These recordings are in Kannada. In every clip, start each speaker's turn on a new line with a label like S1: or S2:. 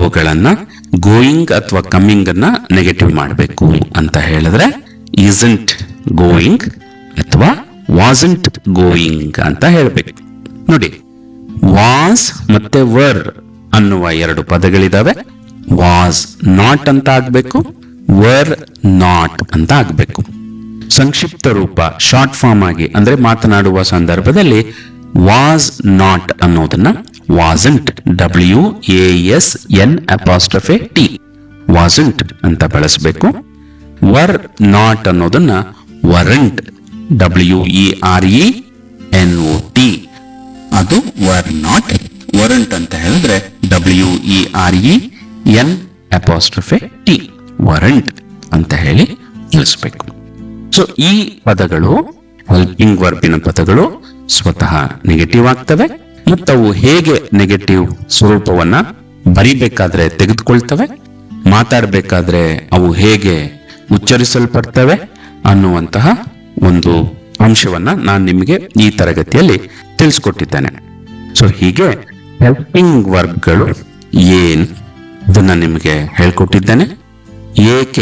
S1: ಅವುಗಳನ್ನ ಗೋಯಿಂಗ್ ಅಥವಾ ಕಮ್ಮಿಂಗ್ ಅನ್ನ ನೆಗೆಟಿವ್ ಮಾಡಬೇಕು ಅಂತ ಹೇಳಿದ್ರೆ ಇಸಂಟ್ ಗೋಯಿಂಗ್ ಅಥವಾ ವಾಸಂಟ್ ಗೋಯಿಂಗ್ ಅಂತ ಹೇಳ್ಬೇಕು ನೋಡಿ ವಾಸ್ ಮತ್ತೆ ವರ್ ಅನ್ನುವ ಎರಡು ಪದಗಳಿದಾವೆ ವಾಸ್ ನಾಟ್ ಅಂತ ಆಗ್ಬೇಕು ವರ್ ನಾಟ್ ಅಂತ ಆಗ್ಬೇಕು ಸಂಕ್ಷಿಪ್ತ ರೂಪ ಶಾರ್ಟ್ ಫಾರ್ಮ್ ಆಗಿ ಅಂದ್ರೆ ಮಾತನಾಡುವ ಸಂದರ್ಭದಲ್ಲಿ ವಾಸ್ ನಾಟ್ ಅನ್ನೋದನ್ನ wasn't W A S N apostrophe T wasn't ಅಂತ ಬಳಸಬೇಕು ವರ್ ನಾಟ್ ಅನ್ನೋದನ್ನ weren't W E R E N O T ಅದು ವರ್ ನಾಟ್ ವರಂಟ್ ಅಂತ ಹೇಳಿದ್ರೆ W E R E N apostrophe T weren't ಅಂತ ಹೇಳಿ ತಿಳಿಸ್ಬೇಕು ಸೊ ಈ ಪದಗಳು ಹೆಲ್ಪಿಂಗ್ ವರ್ಬಿನ ಪದಗಳು ಸ್ವತಃ ನೆಗೆಟಿವ್ ಆಗ್ತವೆ ಮತ್ತವು ಹೇಗೆ ನೆಗೆಟಿವ್ ಸ್ವರೂಪವನ್ನ ಬರಿಬೇಕಾದ್ರೆ ತೆಗೆದುಕೊಳ್ತವೆ ಮಾತಾಡಬೇಕಾದ್ರೆ ಅವು ಹೇಗೆ ಉಚ್ಚರಿಸಲ್ಪಡ್ತವೆ ಅನ್ನುವಂತಹ ಒಂದು ಅಂಶವನ್ನ ನಾನು ನಿಮಗೆ ಈ ತರಗತಿಯಲ್ಲಿ ತಿಳಿಸ್ಕೊಟ್ಟಿದ್ದೇನೆ ಸೊ ಹೀಗೆ ಹೆಲ್ಪಿಂಗ್ ವರ್ಬ್ಗಳು ಏನ್ ಇದನ್ನ ನಿಮಗೆ ಹೇಳ್ಕೊಟ್ಟಿದ್ದೇನೆ ಏಕೆ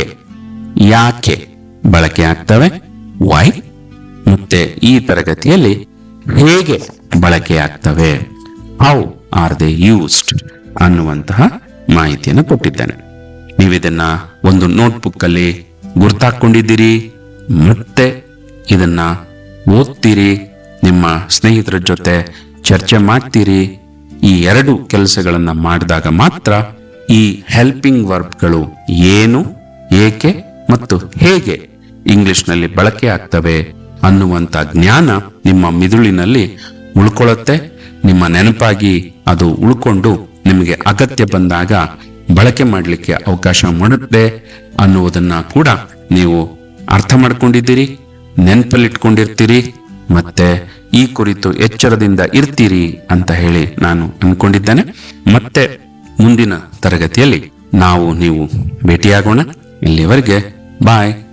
S1: ಯಾಕೆ ಬಳಕೆ ಆಗ್ತವೆ ವೈ ಮತ್ತೆ ಈ ತರಗತಿಯಲ್ಲಿ ಹೇಗೆ ಬಳಕೆ ಆಗ್ತವೆ ಹೌ ಆರ್ ದೇ ಯೂಸ್ಡ್ ಅನ್ನುವಂತಹ ಮಾಹಿತಿಯನ್ನು ಕೊಟ್ಟಿದ್ದೇನೆ ನೀವಿದನ್ನ ಒಂದು ನೋಟ್ಬುಕ್ ಅಲ್ಲಿ ಗುರ್ತಾಕೊಂಡಿದ್ದೀರಿ ಮತ್ತೆ ಇದನ್ನ ಓದ್ತೀರಿ ನಿಮ್ಮ ಸ್ನೇಹಿತರ ಜೊತೆ ಚರ್ಚೆ ಮಾಡ್ತೀರಿ ಈ ಎರಡು ಕೆಲಸಗಳನ್ನ ಮಾಡಿದಾಗ ಮಾತ್ರ ಈ ಹೆಲ್ಪಿಂಗ್ ವರ್ಬ್ಗಳು ಏನು ಏಕೆ ಮತ್ತು ಹೇಗೆ ಇಂಗ್ಲಿಷ್ನಲ್ಲಿ ಬಳಕೆ ಆಗ್ತವೆ ಅನ್ನುವಂತ ಜ್ಞಾನ ನಿಮ್ಮ ಮಿದುಳಿನಲ್ಲಿ ಉಳ್ಕೊಳ್ಳುತ್ತೆ ನಿಮ್ಮ ನೆನಪಾಗಿ ಅದು ಉಳ್ಕೊಂಡು ನಿಮಗೆ ಅಗತ್ಯ ಬಂದಾಗ ಬಳಕೆ ಮಾಡಲಿಕ್ಕೆ ಅವಕಾಶ ಮಾಡುತ್ತೆ ಅನ್ನುವುದನ್ನ ಕೂಡ ನೀವು ಅರ್ಥ ಮಾಡ್ಕೊಂಡಿದ್ದೀರಿ ನೆನಪಲ್ಲಿಟ್ಕೊಂಡಿರ್ತೀರಿ ಮತ್ತೆ ಈ ಕುರಿತು ಎಚ್ಚರದಿಂದ ಇರ್ತೀರಿ ಅಂತ ಹೇಳಿ ನಾನು ಅನ್ಕೊಂಡಿದ್ದೇನೆ ಮತ್ತೆ ಮುಂದಿನ ತರಗತಿಯಲ್ಲಿ ನಾವು ನೀವು ಭೇಟಿಯಾಗೋಣ ಇಲ್ಲಿವರೆಗೆ ಬಾಯ್